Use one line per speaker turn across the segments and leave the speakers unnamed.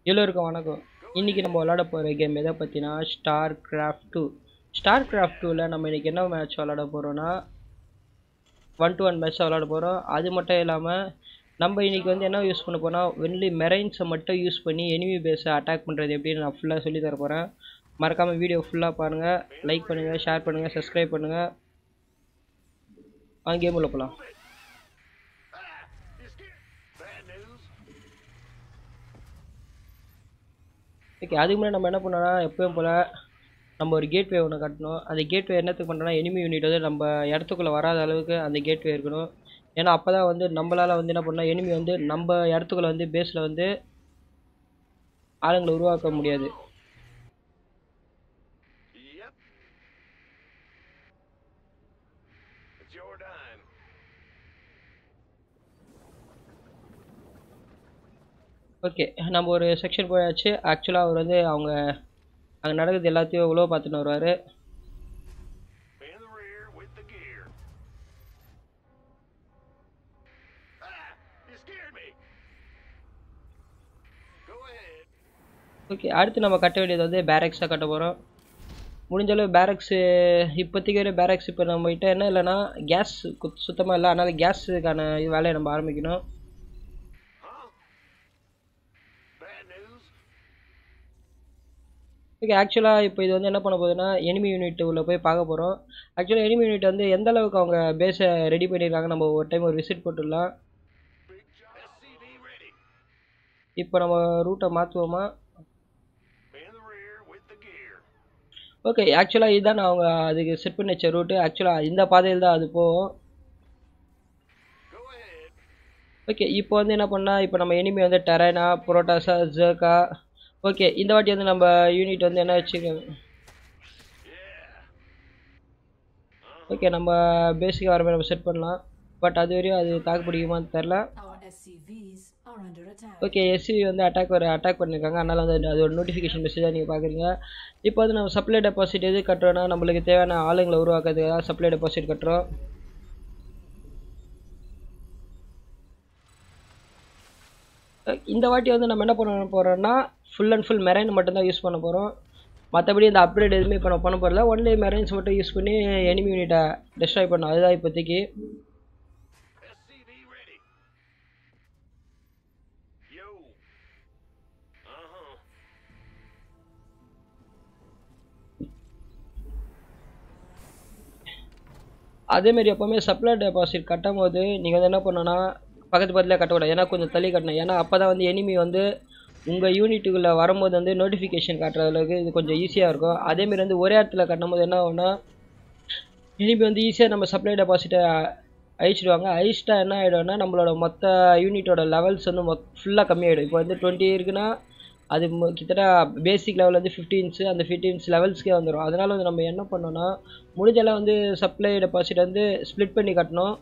எல்லோருக்கும் வணக்கம் இன்றைக்கி நம்ம விளாட போகிற கேம் எதை பற்றினா star craft two star craft டூவில் நம்ம இன்றைக்கி என்ன மேட்ச் விளாட போகிறோன்னா ஒன் டு ஒன் மேட்ச் விளாட போகிறோம் அது மட்டும் இல்லாமல் நம்ம இன்றைக்கி வந்து என்ன யூஸ் பண்ண போனால் வென்லி மெரைன்ஸை மட்டும் யூஸ் பண்ணி எனிமி பேஸை அட்டாக் பண்ணுறது எப்படின்னு நான் ஃபுல்லாக சொல்லி தர போகிறேன் மறக்காமல் வீடியோ ஃபுல்லாக பாருங்கள் லைக் பண்ணுங்கள் ஷேர் பண்ணுங்கள் சப்ஸ்கிரைப் பண்ணுங்கள் ஆ கேம் உள்ள போகலாம் ஓகே அதுக்கு முன்னாடி நம்ம என்ன பண்ணோம்னா எப்பயும் போல் நம்ம ஒரு கேட்வே ஒன்று கட்டணும் அந்த கேட்வே என்னத்துக்கு பண்ணுறோம்னா எனிமி யூனிட் வந்து நம்ம இடத்துக்குள்ளே வராத அளவுக்கு அந்த கேட்வே இருக்கணும் ஏன்னா அப்போ தான் வந்து நம்மளால் வந்து என்ன பண்ணால் எனிமி வந்து நம்ம இடத்துக்குள்ளே வந்து பேஸில் வந்து ஆளுங்களை உருவாக்க முடியாது
Yep. It's your dime.
Okay நம்ம ஒரு செக்ஷன் போயாச்சு ஆக்சுவலாக அவர் வந்து அவங்க அங்கே நடக்குது எல்லாத்தையும் உழவு பார்த்துன்னு வருவார்
In the rear with the gear. Ah! You scared me. Go ahead.
Okay அடுத்து நம்ம கட்ட வேண்டியது வந்து பேரக்ஸாக கட்ட போகிறோம் முடிஞ்சளவு பேரக்ஸு இப்போதைக்கு ஒரு பேரக்ஸ் இப்போ நம்ம கிட்ட என்ன இல்லைன்னா கேஸ் சுத்தமாக இல்லை அதனால் கேஸுக்கான வேலையை நம்ம ஆரம்பிக்கணும்
Huh? Bad news?
ஓகே ஆக்சுவலாக இப்போ இது வந்து என்ன பண்ண போகுதுன்னா எனிமி யூனிட் உள்ள போய் பார்க்க போகிறோம் ஆக்சுவலாக எனிமி யூனிட் வந்து எந்த அளவுக்கு அவங்க பேஸை ரெடி பண்ணியிருக்காங்க நம்ம ஒரு டைம் ஒரு விசிட் போட்டுடலாம்
Big job. SCV ready.
இப்போ நம்ம ரூட்டை மாற்றுவோமா
In the rear with the gear.
Okay ஆக்சுவலாக இதுதான் நான் அவங்க அதுக்கு செட் பண்ணி வச்ச ரூட்டு ஆக்சுவலாக இந்த பாதையில் தான் அது போகும்
Go ahead.
ஓகே இப்போ வந்து என்ன பண்ணால் இப்போ நம்ம எனிமி வந்து டெரைனா புரோட்டாஸா ஜர்கா ஓகே இந்த வாட்டி வந்து நம்ம யூனிட் வந்து என்ன வச்சுக்கோங்க
Yeah.
ஓகே நம்ம பேசிக்காக வர மாதிரி நம்ம செட் பண்ணலாம் பட் அது வரையும் அது தாக்கு பிடிக்குமான்னு தெரில
Our SCVs are under attack.
Okay SC வந்து அட்டாக் வர அட்டாக் பண்ணியிருக்காங்க அதனால் வந்து அது ஒரு நோட்டிஃபிகேஷன் மெசேஜாக நீங்கள் பார்க்குறீங்க இப்போ வந்து நம்ம சப்ளை டெபாசிட் எது கட்டுறோன்னா நம்மளுக்கு தேவையான ஆளுங்களை உருவாக்குறதுக்காக சப்ளை டெபாசிட் கட்டுறோம் அஹ் இந்த வாட்டி வந்து நம்ம என்ன பண்ண போகிறோம்னா ஃபுல் அண்ட் ஃபுல் மெரைன் மட்டும்தான் யூஸ் பண்ண போகிறோம் மற்றபடி இந்த அப்கிரேட் எதுவுமே பண்ண பண்ண போகிறல ஒன்லி மெரைன்ஸ் மட்டும் யூஸ் பண்ணி எனிமி யூனிட்டை டெஸ்ட்ராய் பண்ணோம் அதுதான் இப்போதைக்கு
SCV ready. Yo. Uh-huh.
அதேமாரி எப்போவுமே சப்ளை டெபாசிட் கட்டும் போது நீங்கள் வந்து என்ன பண்ணணும்னா பக்கத்து பக்கத்தில் கட்டக்கூடாது ஏன்னா கொஞ்சம் தள்ளி கட்டணும் ஏன்னா அப்போ தான் வந்து எனிமி வந்து உங்கள் யூனிட்டுக்குள்ளே வரும்போது வந்து நோட்டிஃபிகேஷன் காட்டுற அளவுக்கு இது கொஞ்சம் ஈஸியாக இருக்கும் அதேமாரி வந்து ஒரே இடத்துல கட்டும் போது என்ன ஆகும்னா எனிமி வந்து ஈஸியாக நம்ம சப்ளை டெபாசிட்டை அழிச்சிடுவாங்க அழிச்சிட்டா என்ன ஆகிடும்னா நம்மளோட மொத்த யூனிட்டோட லெவல்ஸ் வந்து மொத் ஃபுல்லாக கம்மியாகிடும் இப்போ வந்து டுவெண்ட்டி இருக்குன்னா அது மு- கிட்டத்தட்ட பேசிக் லெவல் வந்து ஃபிஃப்டீன்ஸு அந்த ஃபிஃப்டீன்ஸ் லெவல்ஸ்க்கே வந்துடும் அதனால் வந்து நம்ம என்ன பண்ணோம்னா முடிஞ்சளவு வந்து சப்ளை டெபாசிட் வந்து ஸ்ப்ளிட் பண்ணி கட்டணும்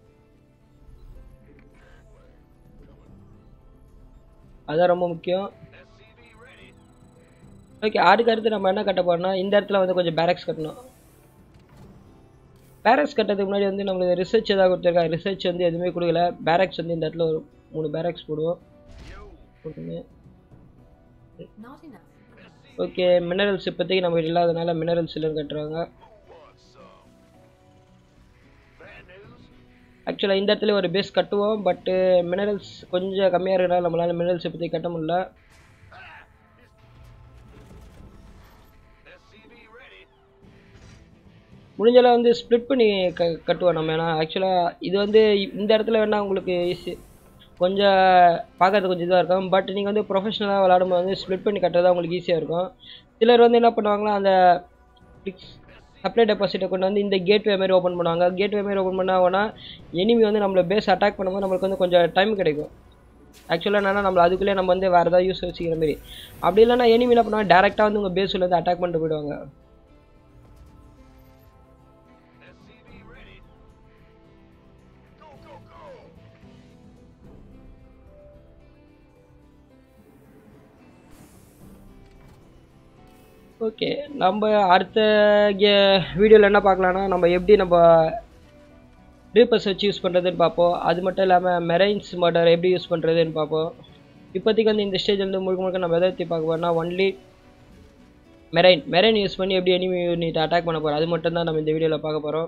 அதான் ரொம்ப முக்கியம்
SCV ready.
ஓகே அதுக்கு அடுத்து நம்ம என்ன கட்ட போறோம்னா இந்த இடத்துல வந்து கொஞ்சம் பேரக்ஸ் கட்டணும் பேரக்ஸ் கட்டுறதுக்கு முன்னாடி வந்து நம்மளுக்கு ரிசர்ச் ஏதாவது கொடுத்துருக்காங்க ரிசர்ச் வந்து எதுவுமே கொடுக்கல பேரக்ஸ் வந்து இந்த இடத்துல ஒரு மூணு பேரக்ஸ் போடுவோம்
Yo.
ஒன்று
Not enough.
ஓகே மினரல்ஸ் இப்போதைக்கு நம்ம இல்லாதனால மினரல்ஸ் இல்லைன்னு கட்டுறாங்க
What's up? Bad news?
ஆக்சுவலாக இந்த இடத்துல ஒரு பேஸ் கட்டுவோம் பட்டு மினரல்ஸ் கொஞ்சம் கம்மியாக இருக்கிறனால நம்மளால மினரல்ஸ் இப்போதைக்கு கட்ட முடியல
SCV ready.
முடிஞ்சளவு வந்து ஸ்ப்ளிட் பண்ணி க கட்டுவோம் நம்ம ஏன்னா ஆக்சுவலாக இது வந்து இந்த இடத்துல வேணால் உங்களுக்கு ஈஸி கொஞ்சம் பார்க்கறது கொஞ்சம் இதாக இருக்கும் பட் நீங்கள் வந்து ப்ரொஃபஷனலாக விளாடும்போது வந்து ஸ்ப்ளிட் பண்ணி கட்டுறது உங்களுக்கு ஈஸியாக இருக்கும் சிலர் வந்து என்ன பண்ணுவாங்கன்னா அந்த சப்ளை டெபாசிட்டை கொண்டு வந்து இந்த கேட்வே மாதிரி ஓப்பன் பண்ணுவாங்க கேட்வே மாதிரி ஓப்பன் பண்ணாங்கன்னா எனிமி வந்து நம்மளை பேஸ் அட்டாக் பண்ணும்போது நம்மளுக்கு வந்து கொஞ்சம் டைம் கிடைக்கும் ஆக்சுவலாக என்னன்னா நம்ம அதுக்குள்ளே நம்ம வந்து வேறு ஏதாவது யூஸ் வச்சுக்கிற மாதிரி அப்படி இல்லைன்னா எனிமி என்ன பண்ணுவாங்க டேரெக்டாக வந்து உங்கள் பேஸில் வந்து அட்டாக் பண்ணிட்டு போயிடுவாங்க
SCV ready. Go, go, go.
Okay நம்ம அடுத்த கே வீடியோவில் என்ன பார்க்கலான்னா நம்ம எப்படி நம்ம ரீப்பர்ஸ் வச்சு யூஸ் பண்ணுறதுன்னு பார்ப்போம் அது மட்டும் இல்லாமல் மெரைன்ஸ் மர்டர் எப்படி யூஸ் பண்ணுறதுன்னு பார்ப்போம் இப்போதைக்கு வந்து இந்த ஸ்டேஜ் வந்து முழுக்க முழுக்க நம்ம எதை பற்றி பார்க்க போறோம்னா ஒன்லி மெரைன் மெரைன் யூஸ் பண்ணி எப்படி எனிமி யூனிட் அட்டாக் பண்ண போகிறோம் அது மட்டும் தான் நம்ம இந்த வீடியோவில் பார்க்க போகிறோம்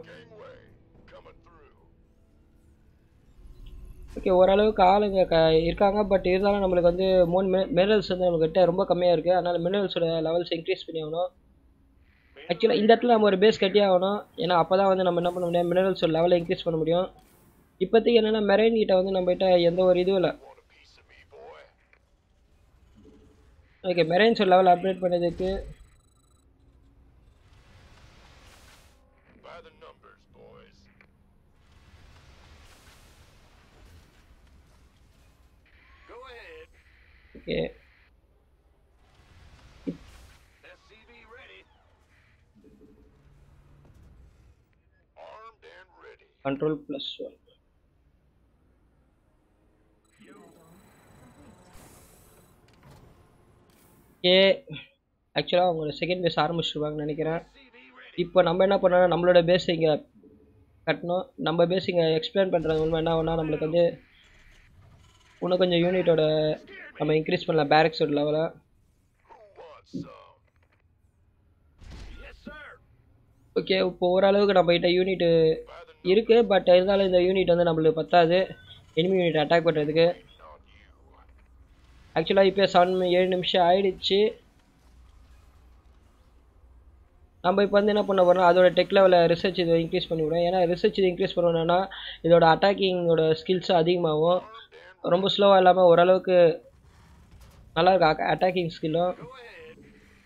ஓகே ஓரளவுக்கு ஆளுங்க க இருக்காங்க பட் இருந்தாலும் நம்மளுக்கு வந்து மூணு மின மினரல்ஸ் வந்து நம்மக்கிட்ட ரொம்ப கம்மியாக இருக்குது அதனால் மினரல்ஸோட லெவல்ஸ் இன்க்ரீஸ் பண்ணி ஆகணும் ஆக்சுவலாக இந்த இடத்துல நம்ம ஒரு பேஸ் கட்டி ஆகணும் ஏன்னா அப்போ தான் வந்து நம்ம என்ன பண்ண முடியும் மினரல்ஸோட லெவலை இன்க்ரீஸ் பண்ண முடியும் இப்போதைக்கு என்னென்னா மெரைன் கிட்ட வந்து நம்மகிட்ட எந்த ஒரு இதுவும் இல்லை ஓகே மெரைன்ஸோட லெவல் அப்டேட் பண்ணதுக்கு
By the numbers, boys. Go ahead.
Okay
SCV ready. Armed and ready.
Control plus one okay ஆக்சுவலாக அவங்களோட செகண்ட் பேஸ் ஆரம்பிச்சிருவாங்கன்னு நினைக்கிறேன் இப்போ நம்ம என்ன பண்ணோம்னா நம்மளோட பேஸ் இங்கே கட்டணும் நம்ம பேஸ் இங்கே எக்ஸ்பிளைன் பண்ணுறது மூலமாக என்ன ஆகும்னா நம்மளுக்கு வந்து இன்னும் கொஞ்சம் யூனிட்டோட நம்ம இன்க்ரீஸ் பண்ணலாம் பேரக்ஸோட லெவலை
Who wants some? Yes, sir.
Okay இப்போ ஓரளவுக்கு நம்மகிட்ட யூனிட்
By the
இருக்குது பட் இருந்தாலும் இந்த யூனிட் வந்து நம்மளுக்கு பத்தாது எனிமி யூனிட் அட்டாக் பண்ணுறதுக்கு
on you.
ஆக்சுவலாக இப்போ செவன் ஏழு நிமிஷம் ஆயிடுச்சு நம்ம இப்போ வந்து என்ன பண்ண போறோம் அதோட டெக் லெவலில் ரிசர்ச் இதை இன்க்ரீஸ் பண்ணி விடுவோம் ஏன்னா ரிசர்ச் இது இன்க்ரீஸ் பண்ணணும்னா இதோட அட்டாக்கிங்கோட ஸ்கில்ஸ் அதிகமாகும் ரொம்ப ஸ்லோவாக இல்லாமல் ஓரளவுக்கு நல்லா இருக்கும் அட்டாக்கிங் ஸ்கில்லும்
Go ahead.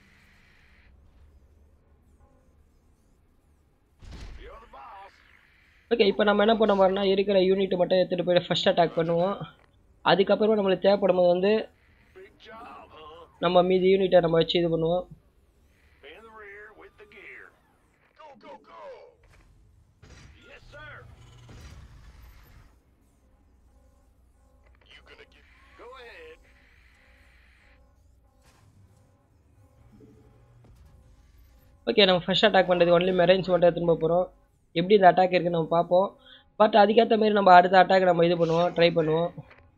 You're the boss.
Okay இப்போ நம்ம என்ன பண்ண போறோம்னா இருக்கிற யூனிட் மட்டும் எடுத்துகிட்டு போய் ஃபர்ஸ்ட் அட்டாக் பண்ணுவோம் அதுக்கப்புறமா நம்மளுக்கு தேவைப்படும் போது வந்து
Big job, huh?
நம்ம மீதி யூனிட்டை நம்ம வச்சு இது பண்ணுவோம்
In the rear with the gear. Go, go, go. Yes, sir. You gonna get? Go ahead.
Okay நம்ம ஃபர்ஸ்ட் அட்டாக் பண்ணுறது ஒன்லி மெரைன்ஸ் மட்டும் எடுத்துன்னு போக போகிறோம் எப்படி இந்த அட்டாக் இருக்குன்னு நம்ம பார்ப்போம் பட் அதுக்கேற்ற மாதிரி நம்ம அடுத்த அட்டாக் நம்ம இது பண்ணுவோம் ட்ரை பண்ணுவோம்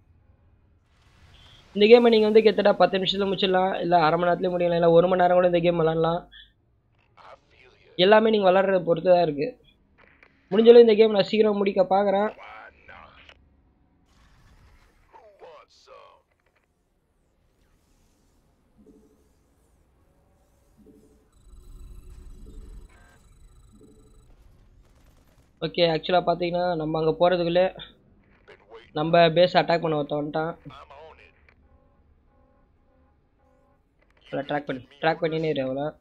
இந்த கேமை நீங்கள் வந்து கிட்டத்தட்ட பத்து நிமிஷத்தில் முடிச்சிடலாம் இல்லை அரை மணி நேரத்துலேயே முடியலாம் இல்லை ஒரு மணி நேரம் கூட இந்த கேம் விளாட்லாம்
I feel you.
எல்லாமே நீங்கள் விளாட்றத பொறுத்து தான் இருக்குது முடிஞ்சளவு இந்த கேம் நான் சீக்கிரம் முடிக்க பார்க்குறேன்
Why not? Who wants some?
Okay ஆக்சுவலாக பார்த்தீங்கன்னா நம்ம அங்கே போகிறதுக்குள்ளே
Been waiting.
நம்ம பேஸ் அட்டாக் பண்ண ஒருத்தன் வந்துட்டான்
I'm on it.
அவளை ட்ராக் பண்ணி ட்ராக் பண்ணினே இரு அவளை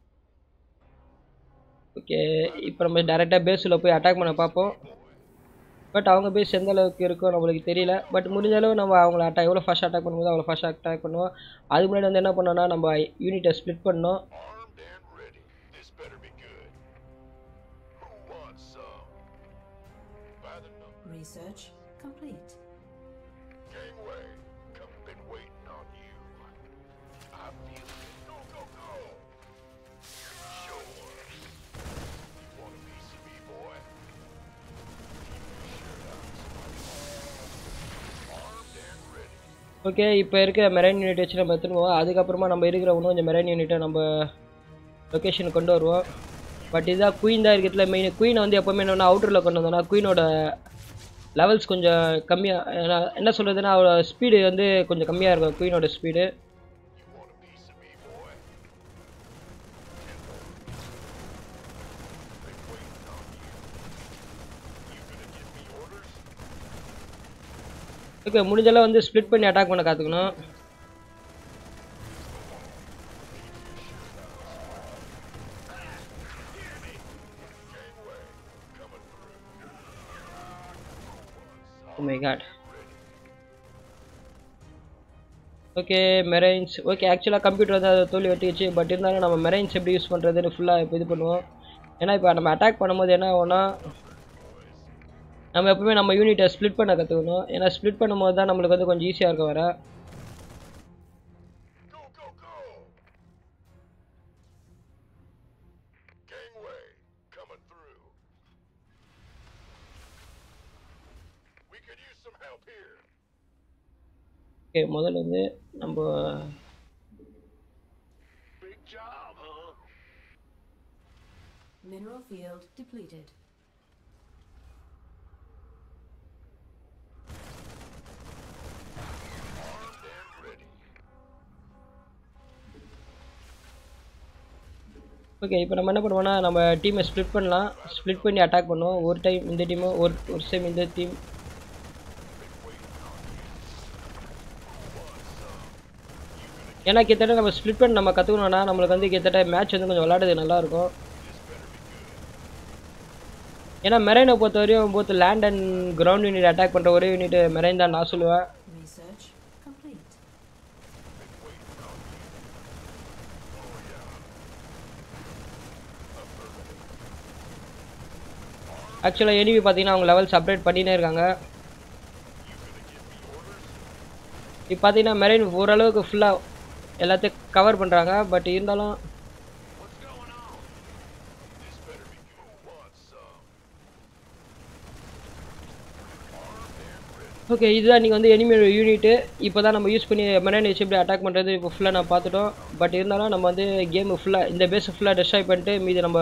ஓகே இப்போ நம்ம டேரெக்டாக பேஸில் போய் அட்டாக் பண்ண பார்ப்போம் பட் அவங்க பேஸ் எந்த அளவுக்கு இருக்கோ நம்மளுக்கு தெரியல பட் முடிஞ்ச அளவு நம்ம அவங்கள அட்டாக் எவ்வளோ ஃபஸ்ட் அட்டாக் பண்ணும்போது அவ்வளோ ஃபஸ்ட் அட்டாக் பண்ணுவோம் அதுக்கு முன்னாடி வந்து என்ன பண்ணோம்னா நம்ம யூனிட்டை ஸ்ப்ளிட் பண்ணோம்
Armed and ready. This better be good. Who wants some? By the number.
Research complete.
Gangway. Come been waiting on you. I feel it. Go, go, go. Sure. You want a piece of me, boy? Armed and ready.
Okay இப்போ இருக்கிற marine unit வச்சு நம்ம எடுத்துன்னு போவோம் அதுக்கப்புறமா நம்ம இருக்கிற இன்னும் கொஞ்சம் மெரைன் யூனிட்டை நம்ம லொக்கேஷனுக்கு கொண்டு வருவோம் பட் இதுதான் குயின் தான் இருக்கிறதுல மெயின் குயினை வந்து எப்போவுமே என்னன்னா அவுட்டரில் கொண்டு வந்தோம்னா குயினோட லெவல்ஸ் கொஞ்சம் கம்மியாக என்ன சொல்கிறதுன்னா அவளோட ஸ்பீடு வந்து கொஞ்சம் கம்மியாக இருக்கும் குயினோட speed
You want a piece of me, boy? Been waiting on you. You gonna give me orders?
Okay முடிஞ்சளவு வந்து ஸ்ப்ளிட் பண்ணி அட்டாக் பண்ண கற்றுக்கணும் Oh my god. Okay marines okay ஆக்சுவலாக கம்ப்யூட்டர் வந்து அதை தோல்வி வெட்டிச்சு பட் இருந்தாலும் நம்ம மெரைன்ஸ் எப்படி யூஸ் பண்ணுறதுன்னு ஃபுல்லாக இப்போ இது பண்ணுவோம் ஏன்னா இப்போ நம்ம அட்டாக் பண்ணும்போது என்ன ஆகும்னா நம்ம எப்பவுமே நம்ம யூனிட்டை ஸ்ப்ளிட் பண்ண கற்றுக்கணும் ஏன்னா ஸ்ப்ளிட் பண்ணும்போது தான் நம்மளுக்கு வந்து கொஞ்சம் ஈஸியாக இருக்கும் வர
Go, go, go! Gangway, coming through. We could use some help here.
Okay முதல்ல வந்து நம்ம
Big job, huh?
Mineral field depleted.
Armed and ready.
Okay இப்போ நம்ம என்ன பண்ணுவோம்னா நம்ம டீமை ஸ்ப்ளிட் பண்ணலாம் ஸ்ப்ளிட் பண்ணி அட்டாக் பண்ணுவோம் ஒரு டைம் இந்த டீமு ஒரு ஒரு டைம் இந்த டீம் ஏன்னா கிட்டத்தட்ட நம்ம ஸ்ப்ளிட் பண்ணி நம்ம கற்றுக்கணும்னா நம்மளுக்கு வந்து கிட்டத்தட்ட மேட்ச் வந்து கொஞ்சம் விளாடுறது நல்லாயிருக்கும் ஏன்னா மெரைனை பொறுத்த வரையும் both land and ground unit attack பண்ணுற ஒரே யூனிட் மெரைன் தான் நான் சொல்லுவேன்
Research complete.
ஆக்சுவலாக எனிவி பார்த்தீங்கன்னா அவங்க லெவல்ஸ் அப்டேட் பண்ணினே இருக்காங்க இப்போ பார்த்தீங்கன்னா மெரைன் ஓரளவுக்கு ஃபுல்லாக எல்லாத்தையும் கவர் பண்ணுறாங்க பட் இருந்தாலும்
What's going on? This better be good. Want some?
Okay இதுதான் நீங்கள் வந்து எனிமியோட யூனிட்டு இப்போ தான் நம்ம யூஸ் பண்ணி மெரைன் வச்சு எப்படி அட்டாக் பண்ணுறது இப்போ ஃபுல்லாக நான் பார்த்துட்டோம் பட் இருந்தாலும் நம்ம வந்து கேம் ஃபுல்லாக இந்த பேஸை ஃபுல்லாக டெஸ்ட்ராய் பண்ணிட்டு மீதி நம்ம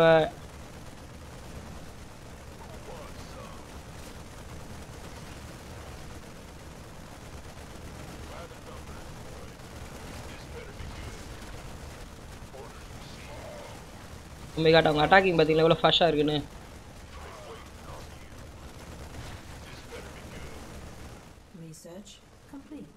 நம்ம காட்ட அவங்க அட்டாக்கிங் பார்த்தீங்களா எவ்வளோ ஃபாஸ்ட்டாக இருக்குன்னு
Research complete.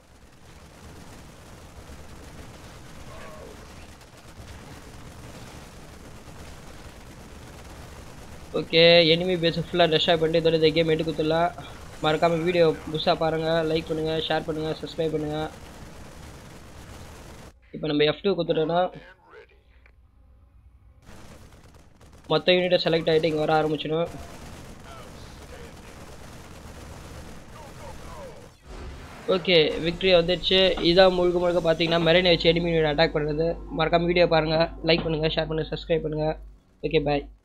Okay enemy base ஃபுல்லாக டெஸ்ட்ராய் பண்ணிட்டு இதோட இந்த கேம் எடுத்து கொடுத்துடலாம் மறக்காமல் வீடியோ புதுசாக பாருங்கள் லைக் பண்ணுங்கள் ஷேர் பண்ணுங்கள் சப்ஸ்கிரைப் பண்ணுங்கள் இப்போ நம்ம எஃப் டூ கொடுத்துட்டோன்னா மொத்த யூனிட்டை செலக்ட் ஆகிட்டு இங்கே வர ஆரம்பிச்சிடும் ஓகே விக்ட்ரி வந்துடுச்சு இதான் முழுக்க முழுக்க பார்த்தீங்கன்னா மெரைனை வச்சு எனிமி அட்டாக் பண்ணுறது மறக்காமல் வீடியோ பாருங்கள் லைக் பண்ணுங்கள் ஷேர் பண்ணுங்கள் சப்ஸ்கிரைப் பண்ணுங்கள் ஓகே பாய்